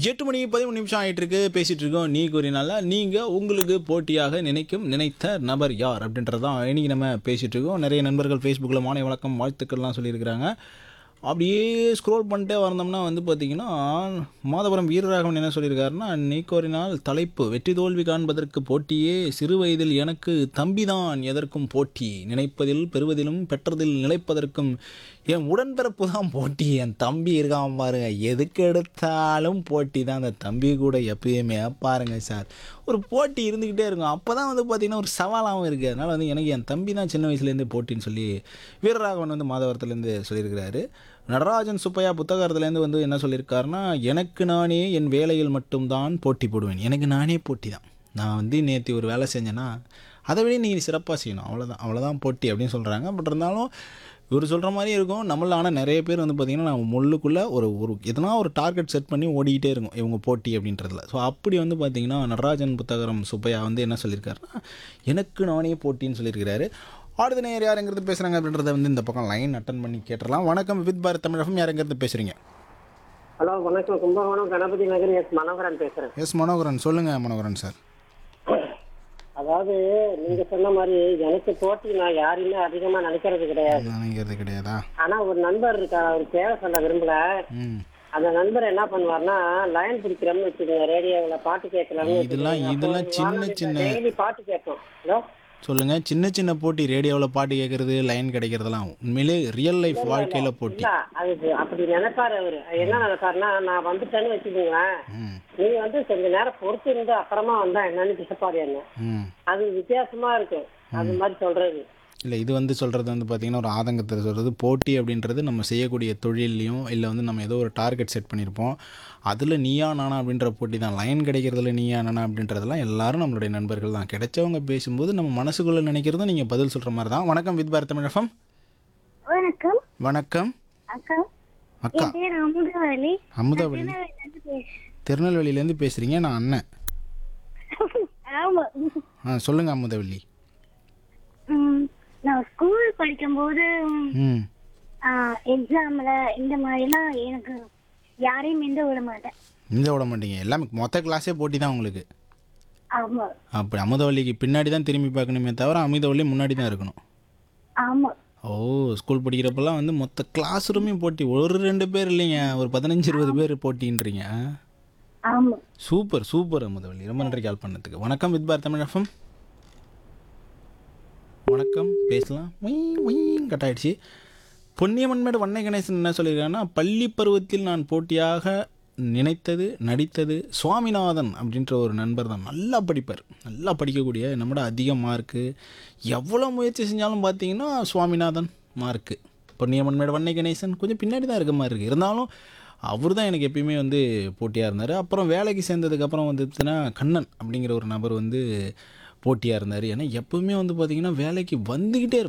எட்டு மணி பதிமூணு நிமிஷம் ஆயிட்டு இருக்கு பேசிட்டு இருக்கோம் நீ கூறினால நீங்க உங்களுக்கு போட்டியாக நினைக்கும் நினைத்த நபர் யார் அப்படின்றதான் இன்னைக்கு நம்ம பேசிட்டு இருக்கோம் நிறைய நண்பர்கள் ஃபேஸ்புக்கில் மாலை வழக்கம் வாழ்த்துக்கள்லாம் சொல்லியிருக்கிறாங்க அப்படியே ஸ்க்ரோல் பண்ணிட்டே வந்தோம்னா வந்து பார்த்தீங்கன்னா மாதவரம் வீரராகவன் என்ன சொல்லியிருக்காருன்னா நீ கோரினால் தலைப்பு வெற்றி தோல்வி காண்பதற்கு போட்டியே சிறு வயதில் எனக்கு தம்பிதான் எதற்கும் போட்டி நினைப்பதில் பெறுவதிலும் பெற்றதில் நிலைப்பதற்கும் என் உடன்பிறப்பு தான் போட்டி என் தம்பி இருக்கான் பாருங்க எதுக்கு எடுத்தாலும் போட்டி தான் அந்த தம்பி கூட எப்பயுமே பாருங்க சார் ஒரு போட்டி இருந்துக்கிட்டே இருக்கும் அப்போ தான் வந்து பார்த்திங்கன்னா ஒரு சவாலாகவும் இருக்குது அதனால் வந்து எனக்கு என் தம்பி தான் சின்ன வயசுலேருந்தே போட்டின்னு சொல்லி வீரராகவன் வந்து மாதவரத்துலேருந்து சொல்லியிருக்கிறாரு நடராஜன் சுப்பையா புத்தகத்துலேருந்து வந்து என்ன சொல்லியிருக்காருன்னா எனக்கு நானே என் வேலையில் மட்டும்தான் போட்டி போடுவேன் எனக்கு நானே போட்டி தான் நான் வந்து நேற்று ஒரு வேலை செஞ்சேன்னா அதை விட நீங்கள் சிறப்பாக செய்யணும் அவ்வளோதான் அவ்வளோதான் போட்டி அப்படின்னு சொல்கிறாங்க பட் இருந்தாலும் இவர் சொல்கிற மாதிரி இருக்கும் நம்மள ஆனால் நிறைய பேர் வந்து பார்த்திங்கன்னா நம்ம முள்ளுக்குள்ளே ஒரு ஒரு எதனா ஒரு டார்கெட் செட் பண்ணி ஓடிக்கிட்டே இருக்கும் இவங்க போட்டி அப்படின்றதுல ஸோ அப்படி வந்து பார்த்திங்கன்னா நடராஜன் புத்தகரம் சுப்பையா வந்து என்ன சொல்லியிருக்காருன்னா எனக்கு நானே போட்டின்னு சொல்லியிருக்கிறாரு ஆடுது நேர் யாருங்கிறது பேசுகிறாங்க அப்படின்றத வந்து இந்த பக்கம் லைன் அட்டன் பண்ணி கேட்டுடலாம் வணக்கம் வித் பாரத் தமிழகம் யாருங்கிறது பேசுகிறீங்க ஹலோ வணக்கம் கும்பகோணம் கணபதி நகர் எஸ் மனோகரன் பேசுறேன் எஸ் மனோகரன் சொல்லுங்கள் மனோகரன் சார் அதாவது நீங்க சொன்ன மாதிரி எனக்கு போட்டி நான் யாரையுமே அதிகமா நினைக்கிறது கிடையாது நினைக்கிறது கிடையாதா ஆனா ஒரு நண்பர் இருக்கார் அவர் பேர சொல்ல விரும்பல ம் அந்த நண்பர் என்ன பண்ணுவார்னா லைன் பிடிக்கிறோம்னு வச்சுக்கோங்க ரேடியோவுல பாட்டு கேட்கலாம்னு இதெல்லாம் இதெல்லாம் சின்ன சின்ன டெய்லி பாட்டு கேட்போம் ஹலோ சொல்லுங்கள் சின்ன சின்ன போட்டி ரேடியோவில் பாட்டு கேட்குறது லைன் கிடைக்கிறதெல்லாம் உண்மையிலே ரியல் லைஃப் வாழ்க்கையில் போட்டி இல்ல அது அப்படி நினைப்பாரு அவரு என்ன நினைப்பாருன்னா நான் வந்துட்டேன்னு வச்சுக்கோங்களேன் ம் நீங்க வந்து கொஞ்ச நேரம் பொறுத்து இருந்து அப்புறமா வந்தா என்னன்னு பிசப்பாரு என்ன ம் அது வித்தியாசமா இருக்கும் அது மாதிரி சொல்றது இல்லை இது வந்து சொல்கிறது வந்து பார்த்திங்கன்னா ஒரு ஆதங்கத்தை சொல்கிறது போட்டி அப்படின்றது நம்ம செய்யக்கூடிய தொழில்லையும் இல்லை வந்து நம்ம ஏதோ ஒரு டார்கெட் செட் பண்ணியிருப்போம் அதில் நீயா நானா அப்படின்ற போட்டி தான் லைன் கிடைக்கிறதுல நீயா நானா அப்படின்றதெல்லாம் எல்லாரும் நம்மளுடைய நண்பர்கள் தான் கிடைச்சவங்க பேசும்போது நம்ம மனசுக்குள்ளே நினைக்கிறதும் நீங்கள் பதில் சொல்கிற மாதிரி தான் வணக்கம் வித் பாரத் தமிழகம் வணக்கம் வணக்கம் அக்கா அக்கா என் பேர் அமுதவலி அமுதாவளி திருநெல்வேலியிலிருந்து பேசுறேன். திருநெல்வேலியிலேருந்து பேசுகிறீங்க நான் அண்ணன் ஆமா ஆ சொல்லுங்கள் அமுதவள்ளி ம், நான் ஸ்கூல் படிக்கும்போது ம் எக்ஸாம்ல இந்த மாதிரிலாம் எனக்கு யாரையும் மிந்த விட மாட்டேன் இந்த விட மாட்டீங்க எல்லாமே மொத்த கிளாஸே போட்டி தான் உங்களுக்கு ஆமா அப்படி அமுதவள்ளிக்கு பின்னாடி தான் திரும்பி பார்க்கணுமே தவிர அமுதவள்ளி முன்னாடி தான் இருக்கணும் ஆமா ஓ ஸ்கூல் படிக்கிறப்பெல்லாம் வந்து மொத்த கிளாஸ் ரூமே போட்டி ஒரு ரெண்டு பேர் இல்லைங்க ஒரு பதினஞ்சு இருபது பேர் போட்டின்றீங்க ஆமா சூப்பர் சூப்பர் அமுதவள்ளி ரொம்ப நன்றி கால் பண்ணதுக்கு வணக்கம் வித் பார் தமிழ் எஃப்எம் வணக்கம் பேசலாம் கட் ஆயிடுச்சு பொன்னியமன்மேடு வண்ணை கணேசன் என்ன சொல்லியிருக்காங்கன்னா பள்ளி பருவத்தில் நான் போட்டியாக நினைத்தது நடித்தது சுவாமிநாதன் அப்படின்ற ஒரு நண்பர் தான் நல்லா படிப்பார் நல்லா படிக்கக்கூடிய நம்மளோட அதிக மார்க்கு எவ்வளோ முயற்சி செஞ்சாலும் பார்த்தீங்கன்னா சுவாமிநாதன் மார்க்கு பொன்னியமன்மேடு வண்ணை கணேசன் கொஞ்சம் பின்னாடி தான் இருக்க மாதிரி இருக்குது இருந்தாலும் அவர் தான் எனக்கு எப்பயுமே வந்து போட்டியாக இருந்தார் அப்புறம் வேலைக்கு சேர்ந்ததுக்கப்புறம் வந்துச்சுன்னா கண்ணன் அப்படிங்கிற ஒரு நபர் வந்து போட்டியாக இருந்தார் ஏன்னா எப்பவுமே வந்து பார்த்திங்கன்னா வேலைக்கு வந்துக்கிட்டே இருப்பார்